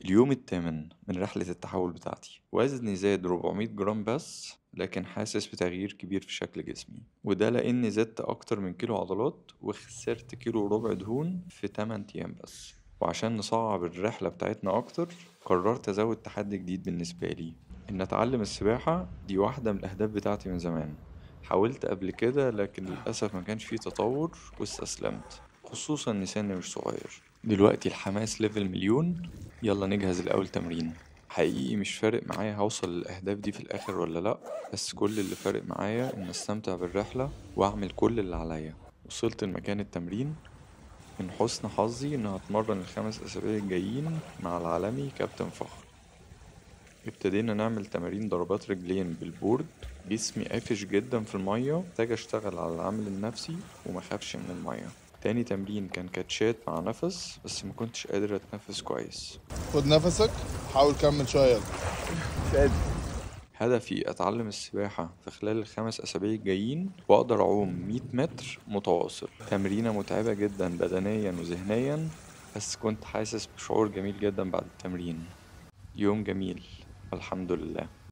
اليوم الثامن من رحلة التحول بتاعتي وزني زاد 400 جرام بس لكن حاسس بتغيير كبير في شكل جسمي وده لأني زدت أكتر من كيلو عضلات وخسرت كيلو وربع دهون في 8 أيام بس وعشان نصعب الرحلة بتاعتنا أكتر قررت أزود تحدي جديد بالنسبة لي إن أتعلم السباحة دي واحدة من الأهداف بتاعتي من زمان حاولت قبل كده لكن للأسف ما كانش فيه تطور واستسلمت خصوصا إن سني مش صغير دلوقتي الحماس ليفل مليون يلا نجهز الأول تمرين حقيقي مش فارق معايا هوصل للأهداف دي في الآخر ولا لأ بس كل اللي فارق معايا إن أستمتع بالرحلة وأعمل كل اللي عليا وصلت لمكان التمرين من حسن حظي إن هتمرن الخمس أسابيع الجايين مع العالمي كابتن فخر ابتدينا نعمل تمارين ضربات رجلين بالبورد جسمي قافش جدا في المية محتاج أشتغل على العامل النفسي ومخافش من المية تاني تمرين كان كاتشات مع نفس بس مكنتش قادر أتنفس كويس خد نفسك حاول كمل شوية يلا هدفي أتعلم السباحة في خلال الخمس أسابيع الجايين وأقدر أعوم 100 متر متواصل تمرينة متعبة جدا بدنيا وذهنيا بس كنت حاسس بشعور جميل جدا بعد التمرين يوم جميل الحمد لله